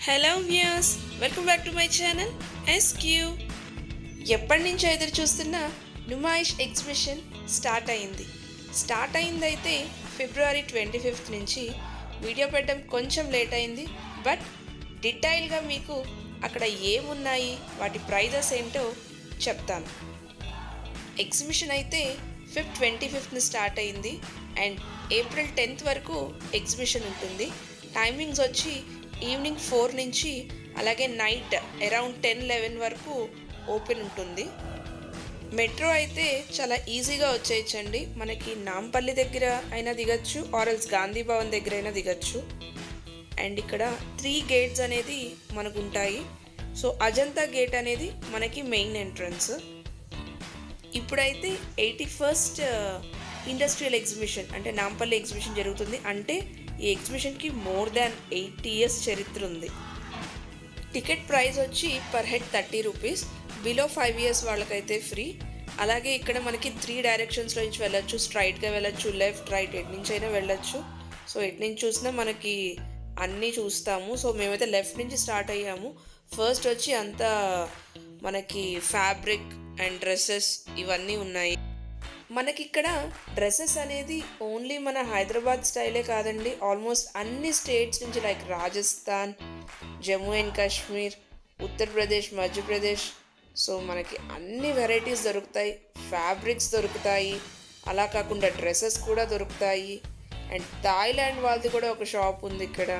hello views welcome back to my channel ఎస్క్యూ ఎప్పటి నుంచి ఎదురు చూస్తున్న నుమాయిష్ ఎగ్జిబిషన్ స్టార్ట్ అయింది స్టార్ట్ అయింది అయితే ఫిబ్రవరి ట్వంటీ ఫిఫ్త్ నుంచి వీడియో పెట్టడం కొంచెం లేట్ అయింది బట్ డీటెయిల్గా మీకు అక్కడ ఏమున్నాయి వాటి ప్రైజెస్ ఏంటో చెప్తాను ఎగ్జిబిషన్ అయితే ఫిఫ్త్ ట్వంటీ ఫిఫ్త్ని స్టార్ట్ అయింది అండ్ ఏప్రిల్ టెన్త్ వరకు ఎగ్జిబిషన్ ఉంటుంది టైమింగ్స్ వచ్చి ఈవినింగ్ ఫోర్ నుంచి అలాగే నైట్ అరౌండ్ టెన్ లెవెన్ వరకు ఓపెన్ ఉంటుంది మెట్రో అయితే చాలా ఈజీగా వచ్చేయచ్చండి మనకి నాంపల్లి దగ్గర అయినా దిగచ్చు ఆర్ఎల్స్ గాంధీ భవన్ దగ్గర అయినా దిగచ్చు అండ్ ఇక్కడ త్రీ గేట్స్ అనేది మనకు ఉంటాయి సో అజంతా గేట్ అనేది మనకి మెయిన్ ఎంట్రన్స్ ఇప్పుడైతే ఎయిటీ ఫస్ట్ ఇండస్ట్రియల్ ఎగ్జిబిషన్ అంటే నాంపల్లి ఎగ్జిబిషన్ జరుగుతుంది అంటే ఈ ఎగ్జిబిషన్కి మోర్ దాన్ ఎయిటీ ఇయర్స్ చరిత్ర ఉంది టికెట్ ప్రైస్ వచ్చి per head thirty rupees below five years వాళ్ళకైతే ఫ్రీ అలాగే ఇక్కడ మనకి త్రీ డైరెక్షన్స్లో నుంచి వెళ్ళొచ్చు స్ట్రైట్గా వెళ్ళొచ్చు లెఫ్ట్ రైట్ ఎటు నుంచి అయినా వెళ్ళొచ్చు సో ఎటు నుంచి చూసినా మనకి అన్నీ చూస్తాము సో మేమైతే లెఫ్ట్ నుంచి స్టార్ట్ అయ్యాము ఫస్ట్ వచ్చి అంతా మనకి ఫ్యాబ్రిక్ అండ్ డ్రెస్సెస్ ఇవన్నీ ఉన్నాయి మనకి ఇక్కడ డ్రెస్సెస్ అనేది ఓన్లీ మన హైదరాబాద్ స్టైలే కాదండి ఆల్మోస్ట్ అన్ని స్టేట్స్ నుంచి like Rajasthan Jammu and Kashmir Uttar Pradesh Madhya Pradesh so మనకి అన్ని వెరైటీస్ దొరుకుతాయి ఫ్యాబ్రిక్స్ దొరుకుతాయి అలా కాకుండా డ్రెస్సెస్ కూడా దొరుకుతాయి అండ్ థాయిలాండ్ వాళ్ళది కూడా ఒక షాప్ ఉంది ఇక్కడ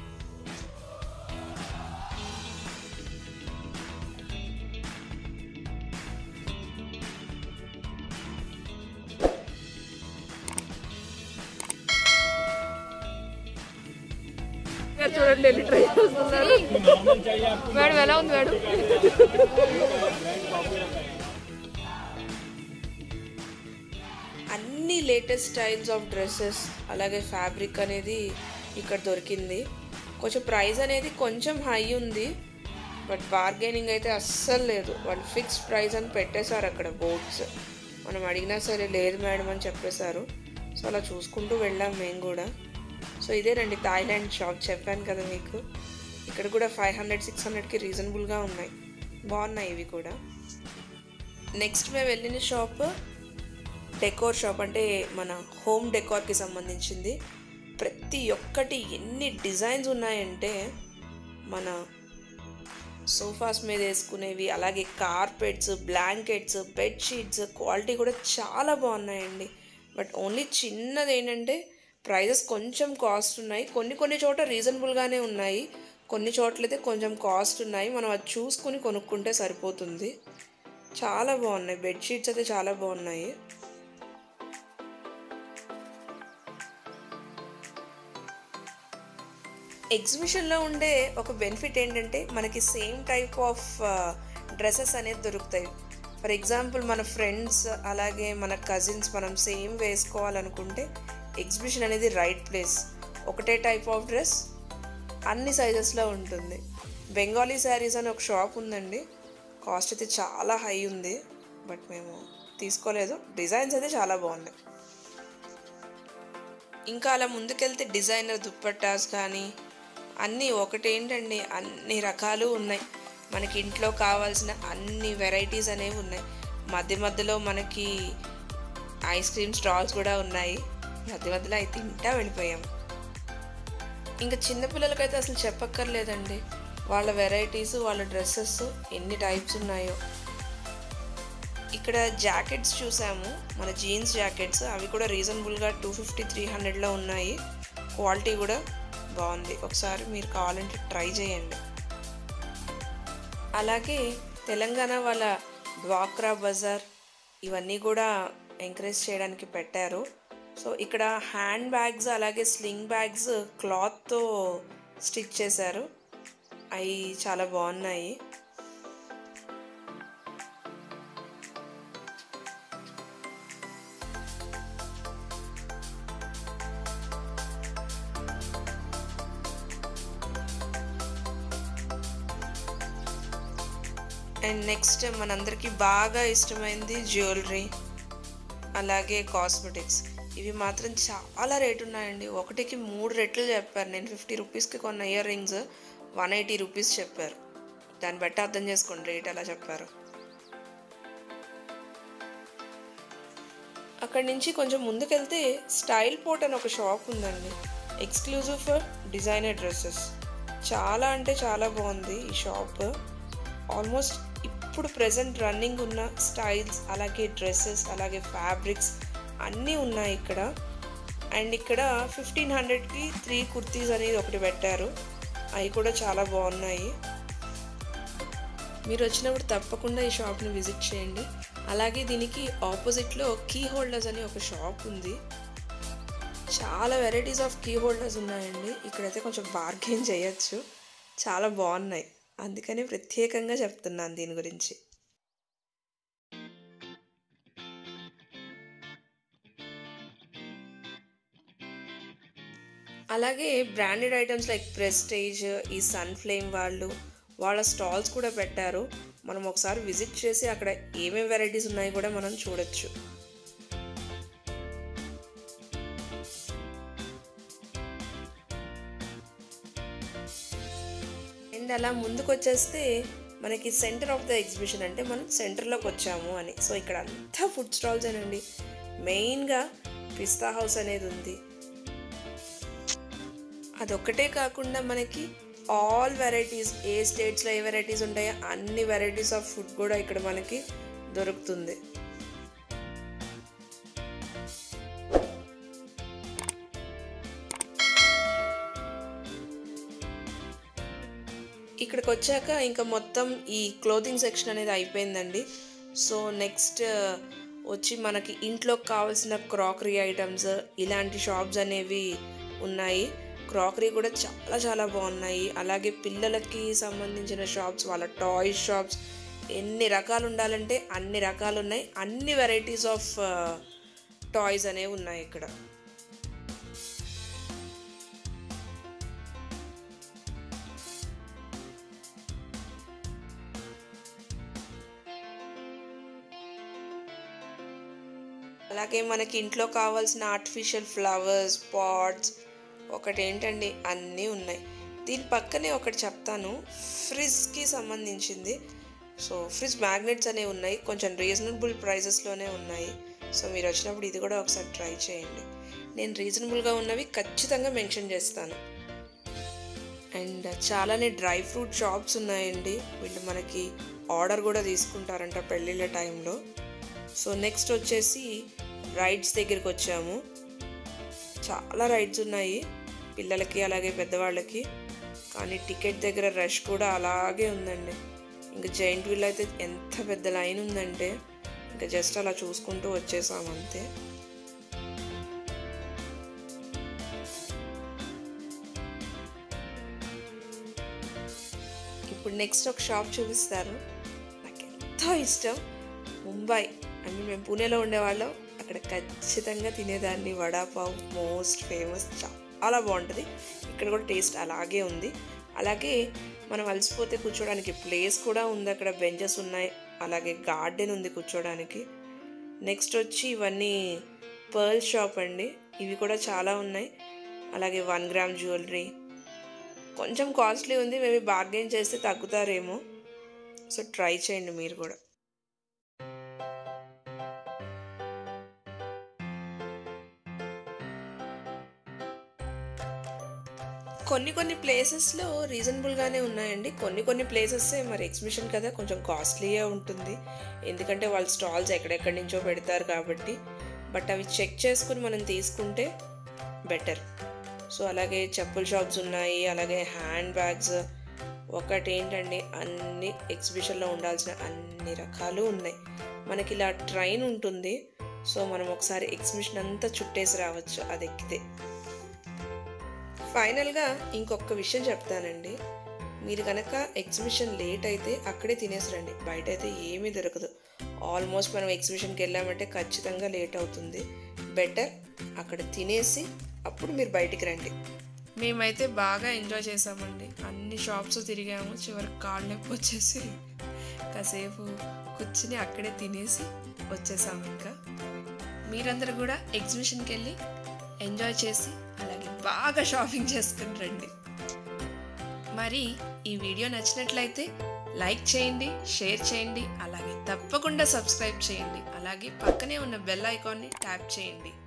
చూడండి వెళ్ళి ట్రై చేస్తున్నారు మేడం ఎలా ఉంది మేడం అన్ని లేటెస్ట్ స్టైల్స్ ఆఫ్ డ్రెస్సెస్ అలాగే ఫ్యాబ్రిక్ అనేది ఇక్కడ దొరికింది కొంచెం ప్రైస్ అనేది కొంచెం హై ఉంది బట్ బార్గెనింగ్ అయితే అస్సలు లేదు వాళ్ళు ఫిక్స్డ్ ప్రైస్ అని పెట్టేశారు అక్కడ బోర్డ్స్ మనం అడిగినా సరే లేదు మేడం అని చెప్పేశారు సో అలా చూసుకుంటూ వెళ్ళాం మేము కూడా సో ఇదేనండి థాయిలాండ్ షాప్ చెప్పాను కదా మీకు ఇక్కడ కూడా ఫైవ్ హండ్రెడ్ సిక్స్ హండ్రెడ్కి రీజనబుల్గా ఉన్నాయి బాగున్నాయి ఇవి కూడా నెక్స్ట్ మేము వెళ్ళిన షాప్ డెకోర్ షాప్ అంటే మన హోమ్ డెకోర్కి సంబంధించింది ప్రతి ఒక్కటి ఎన్ని డిజైన్స్ ఉన్నాయంటే మన సోఫాస్ మీద వేసుకునేవి అలాగే కార్పెట్స్ బ్లాంకెట్స్ బెడ్షీట్స్ క్వాలిటీ కూడా చాలా బాగున్నాయండి బట్ ఓన్లీ చిన్నది ఏంటంటే ప్రైజెస్ కొంచెం కాస్ట్ ఉన్నాయి కొన్ని కొన్ని చోట రీజనబుల్గానే ఉన్నాయి కొన్ని చోట్లయితే కొంచెం కాస్ట్ ఉన్నాయి మనం అది చూసుకుని కొనుక్కుంటే సరిపోతుంది చాలా బాగున్నాయి బెడ్షీట్స్ అయితే చాలా బాగున్నాయి ఎగ్జిబిషన్లో ఉండే ఒక బెనిఫిట్ ఏంటంటే మనకి సేమ్ టైప్ ఆఫ్ డ్రెస్సెస్ అనేది దొరుకుతాయి ఫర్ ఎగ్జాంపుల్ మన ఫ్రెండ్స్ అలాగే మన కజిన్స్ మనం సేమ్ వేసుకోవాలనుకుంటే ఎగ్జిబిషన్ అనేది రైట్ ప్లేస్ ఒకటే టైప్ ఆఫ్ డ్రెస్ అన్ని సైజెస్లో ఉంటుంది బెంగాలీ శారీస్ అని ఒక షాప్ ఉందండి కాస్ట్ అయితే చాలా హై ఉంది బట్ మేము తీసుకోలేదు డిజైన్స్ అయితే చాలా బాగున్నాయి ఇంకా అలా ముందుకెళ్తే డిజైనర్ దుప్పట్టాస్ కానీ అన్నీ ఒకటేంటండి అన్ని రకాలు ఉన్నాయి మనకి ఇంట్లో కావాల్సిన అన్ని వెరైటీస్ అనేవి ఉన్నాయి మధ్య మధ్యలో మనకి ఐస్ క్రీమ్ స్టాల్స్ కూడా ఉన్నాయి మధ్య మధ్యలో అవి తింటా వెళ్ళిపోయాం ఇంకా చిన్నపిల్లలకైతే అసలు చెప్పక్కర్లేదండి వాళ్ళ వెరైటీస్ వాళ్ళ డ్రెస్సెస్ ఎన్ని టైప్స్ ఉన్నాయో ఇక్కడ జాకెట్స్ చూసాము మన జీన్స్ జాకెట్స్ అవి కూడా రీజనబుల్గా టూ ఫిఫ్టీ త్రీ హండ్రెడ్లో ఉన్నాయి క్వాలిటీ కూడా బాగుంది ఒకసారి మీరు కావాలంటే ట్రై చేయండి అలాగే తెలంగాణ వాళ్ళ డ్వాక్రా బజార్ ఇవన్నీ కూడా ఎంకరేజ్ చేయడానికి పెట్టారు సో ఇక్కడ హ్యాండ్ బ్యాగ్స్ అలాగే స్లింగ్ బ్యాగ్స్ క్లాత్తో స్టిచ్ చేశారు అవి చాలా బాగున్నాయి అండ్ నెక్స్ట్ మనందరికీ బాగా ఇష్టమైంది జ్యువెలరీ అలాగే కాస్మెటిక్స్ ఇవి మాత్రం చాలా రేటు ఉన్నాయండి ఒకటికి మూడు రెట్లు చెప్పారు నేను ఫిఫ్టీ రూపీస్కి కొన్న ear rings one eighty rupees చెప్పారు దాన్ని బట్టి అర్థం చేసుకోండి రేట్ ఎలా చెప్పారు అక్కడి నుంచి కొంచెం ముందుకెళ్తే స్టైల్ పోర్ట్ అని ఒక షాప్ ఉందండి ఎక్స్క్లూజివ్ ఫర్ డిజైనర్ డ్రెస్సెస్ చాలా అంటే చాలా బాగుంది ఈ షాప్ ఆల్మోస్ట్ ఇప్పుడు ప్రజెంట్ రన్నింగ్ ఉన్న స్టైల్స్ అలాగే డ్రెస్సెస్ అలాగే ఫ్యాబ్రిక్స్ అన్నీ ఉన్నాయి ఇక్కడ అండ్ ఇక్కడ ఫిఫ్టీన్ హండ్రెడ్కి త్రీ కుర్తీస్ అనేది ఒకటి పెట్టారు అవి కూడా చాలా బాగున్నాయి మీరు వచ్చినప్పుడు తప్పకుండా ఈ షాప్ని విజిట్ చేయండి అలాగే దీనికి ఆపోజిట్లో కీ హోల్డర్స్ అని ఒక షాప్ ఉంది చాలా వెరైటీస్ ఆఫ్ కీ హోల్డర్స్ ఉన్నాయండి ఇక్కడైతే కొంచెం బార్గెన్ చేయొచ్చు చాలా బాగున్నాయి అందుకని ప్రత్యేకంగా చెప్తున్నాను దీని గురించి అలాగే బ్రాండెడ్ ఐటమ్స్ లైక్ ప్రెస్టేజ్ ఈ సన్ ఫ్లేమ్ వాళ్ళు వాళ్ళ స్టాల్స్ కూడా పెట్టారు మనం ఒకసారి విజిట్ చేసి అక్కడ ఏమేమి వెరైటీస్ ఉన్నాయో కూడా మనం చూడొచ్చు అండ్ అలా ముందుకు వచ్చేస్తే మనకి సెంటర్ ఆఫ్ ద ఎగ్జిబిషన్ అంటే మనం సెంటర్లోకి వచ్చాము అని సో ఇక్కడ అంతా ఫుడ్ స్టాల్స్ ఏనండి మెయిన్గా పిస్తా హౌస్ అనేది ఉంది అదొక్కటే కాకుండా మనకి ఆల్ వెరైటీస్ ఏ స్టేట్స్లో ఏ వెరైటీస్ ఉంటాయో అన్ని వెరైటీస్ ఆఫ్ ఫుడ్ కూడా ఇక్కడ మనకి దొరుకుతుంది ఇక్కడికి వచ్చాక ఇంకా మొత్తం ఈ క్లోతింగ్ సెక్షన్ అనేది అయిపోయిందండి సో నెక్స్ట్ వచ్చి మనకి ఇంట్లోకి కావాల్సిన క్రాకరీ ఐటమ్స్ ఇలాంటి షాప్స్ అనేవి ఉన్నాయి క్రాకరీ కూడా చాలా చాలా బాగున్నాయి అలాగే పిల్లలకి సంబంధించిన షాప్స్ వాళ్ళ టాయ్స్ షాప్స్ ఎన్ని రకాలు ఉండాలంటే అన్ని రకాలు ఉన్నాయి అన్ని వెరైటీస్ ఆఫ్ టాయ్స్ అనేవి ఉన్నాయి ఇక్కడ అలాగే మనకి ఇంట్లో కావాల్సిన ఆర్టిఫిషియల్ ఫ్లవర్స్ పాట్స్ ఒకటి ఏంటండి అన్నీ ఉన్నాయి దీని పక్కనే ఒకటి చెప్తాను ఫ్రిడ్జ్కి సంబంధించింది సో ఫ్రిడ్జ్ మ్యాగ్నెట్స్ అనేవి ఉన్నాయి కొంచెం రీజనబుల్ ప్రైజెస్లోనే ఉన్నాయి సో మీరు వచ్చినప్పుడు ఇది కూడా ఒకసారి ట్రై చేయండి నేను రీజనబుల్గా ఉన్నవి ఖచ్చితంగా మెన్షన్ చేస్తాను అండ్ చాలానే డ్రై ఫ్రూట్ షాప్స్ ఉన్నాయండి వీళ్ళు మనకి ఆర్డర్ కూడా తీసుకుంటారంట పెళ్ళిళ్ళ టైంలో సో నెక్స్ట్ వచ్చేసి రైడ్స్ దగ్గరికి వచ్చాము చాలా రైడ్స్ ఉన్నాయి పిల్లలకి అలాగే పెద్దవాళ్ళకి కానీ టికెట్ దగ్గర రష్ కూడా అలాగే ఉందండి ఇంకా జైంట్ వీల్ అయితే ఎంత పెద్ద లైన్ ఉందంటే ఇంకా జస్ట్ అలా చూసుకుంటూ వచ్చేసాం అంతే ఇప్పుడు నెక్స్ట్ ఒక షాప్ చూపిస్తారు నాకు ఎంతో ఇష్టం ముంబై అంటే మేము పూణేలో ఉండేవాళ్ళం అక్కడ ఖచ్చితంగా తినేదాన్ని వడాపావ్ మోస్ట్ ఫేమస్ చాలా బాగుంటుంది ఇక్కడ కూడా టేస్ట్ అలాగే ఉంది అలాగే మనం అలసిపోతే కూర్చోడానికి ప్లేస్ కూడా ఉంది అక్కడ బెంచెస్ ఉన్నాయి అలాగే గార్డెన్ ఉంది కూర్చోడానికి నెక్స్ట్ వచ్చి ఇవన్నీ పర్ల్ షాప్ అండి ఇవి కూడా చాలా ఉన్నాయి అలాగే వన్ గ్రామ్ జ్యువెలరీ కొంచెం కాస్ట్లీ ఉంది మేబీ బార్గెన్ చేస్తే తగ్గుతారేమో సో ట్రై చేయండి మీరు కూడా కొన్ని కొన్ని ప్లేసెస్లో రీజనబుల్గానే ఉన్నాయండి కొన్ని కొన్ని ప్లేసెస్ మరి ఎగ్జిబిషన్ కదా కొంచెం కాస్ట్లీయే ఉంటుంది ఎందుకంటే వాళ్ళు స్టాల్స్ ఎక్కడెక్కడి నుంచో పెడతారు కాబట్టి బట్ అవి చెక్ చేసుకుని మనం తీసుకుంటే బెటర్ సో అలాగే చెప్పుల షాప్స్ ఉన్నాయి అలాగే హ్యాండ్ బ్యాగ్స్ ఒకటి ఏంటండి అన్ని ఎగ్జిబిషన్లో ఉండాల్సిన అన్ని రకాలు ఉన్నాయి మనకి ఇలా ట్రైన్ ఉంటుంది సో మనం ఒకసారి ఎగ్జిబిషన్ అంతా చుట్టేసి రావచ్చు అది ఎక్కితే ఫైనల్గా ఇంకొక విషయం చెప్తానండి మీరు కనుక ఎగ్జిబిషన్ లేట్ అయితే అక్కడే తినేసిరండి బయట అయితే ఏమీ దొరకదు ఆల్మోస్ట్ మనం ఎగ్జిబిషన్కి వెళ్ళామంటే ఖచ్చితంగా లేట్ అవుతుంది బెటర్ అక్కడ తినేసి అప్పుడు మీరు బయటికి రండి మేమైతే బాగా ఎంజాయ్ చేసామండి అన్ని షాప్స్ తిరిగాము చివరికి కాళ్ళు నొప్పి వచ్చేసి కాసేపు కూర్చుని అక్కడే తినేసి వచ్చేసాము ఇంకా మీరందరూ కూడా ఎగ్జిబిషన్కి వెళ్ళి ఎంజాయ్ చేసి అలాగే బాగా షాపింగ్ చేసుకుని రండి మరి ఈ వీడియో నచ్చినట్లయితే లైక్ చేయండి షేర్ చేయండి అలాగే తప్పకుండా సబ్స్క్రైబ్ చేయండి అలాగే పక్కనే ఉన్న బెల్ ఐకాన్ని ట్యాప్ చేయండి